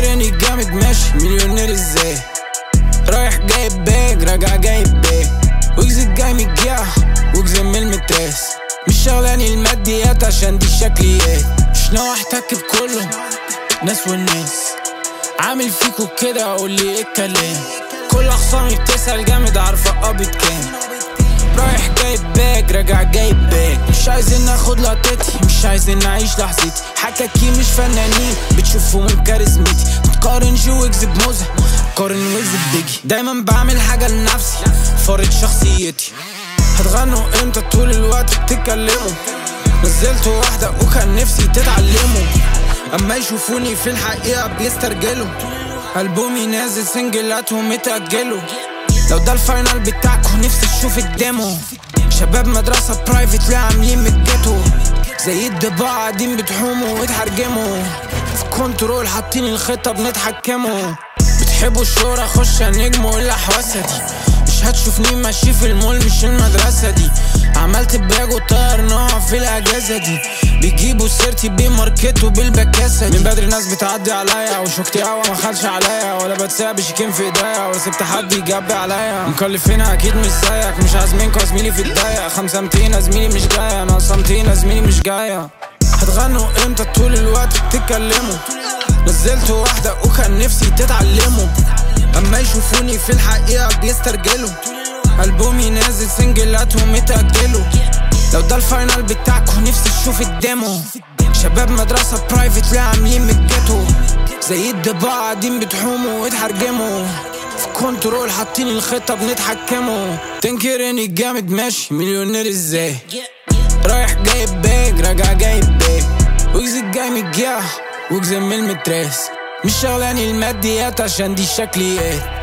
تنكرني جامد ماشي مليونير ازاي رايح جايب باج راجع جايب باج ويجز جاي من الجيع ويجز من المتراس مش شغلاني الماديات عشان دي الشكليات مش ناوي احتك بكله ناس والناس عامل فيكو كده قول لي ايه الكلام كل اخصامي بتسأل جامد عارفة قابض كام رايح جايب باج راجع جايب باج مش عايزين ناخد لقطتي مش عايزين نعيش لحظتي حكاكي مش فنانين بتشوفوا من كاريزمتي بتقارن جو ويجز بموزة قارن ويجز ببيجي دايما بعمل حاجة لنفسي فارض شخصيتي هتغنوا امتى طول الوقت بتتكلموا نزلت واحدة وكان نفسي تتعلموا اما يشوفوني في الحقيقة بيسترجلوا ألبومي نازل سنجلاتهم اتأجلوا لو ده الفاينل بتاعكم نفسي اشوف الديمو شباب مدرسة برايفت لا عاملين من الجيتو زي الضباع قاعدين بتحوموا وتحرجموا في كنترول حاطين الخطة بنتحكموا بتحبوا الشهرة خش نجموا الا حواسة دي مش هتشوفني ماشي في المول مش المدرسة دي عملت باج وطير نوع في الأجازة دي بيجيبوا سيرتي بماركته بالبكاسة دي من بدري ناس بتعدي عليا وشوكتي قوي ما خدش عليا ولا بتساب بشيكين في ايديا ولا سبت حد يجبي عليا مكلفينها اكيد مش زيك مش عازمينكوا زميلي في الضيق خمسة متين زميلي مش جاية ناقصة متين زميلي مش جاية هتغنوا امتى طول الوقت بتتكلموا نزلت واحدة وكان نفسي تتعلموا اما يشوفوني في الحقيقة بيسترجلوا ألبومي نازل سنجلاتهم اتأجلوا لو ده الفاينل بتاعكم نفسي اشوف الديمو شباب مدرسة برايفت لا عاملين من الجيتو زي الضباع قاعدين بتحوموا وتحرجموا في كنترول حاطين الخطة بنتحكموا تنكرني جامد ماشي مليونير ازاي رايح جايب باج راجع جايب باج ويجز جاي من الجيع ويجز من المتراس مش شغلاني الماديات عشان دي الشكليات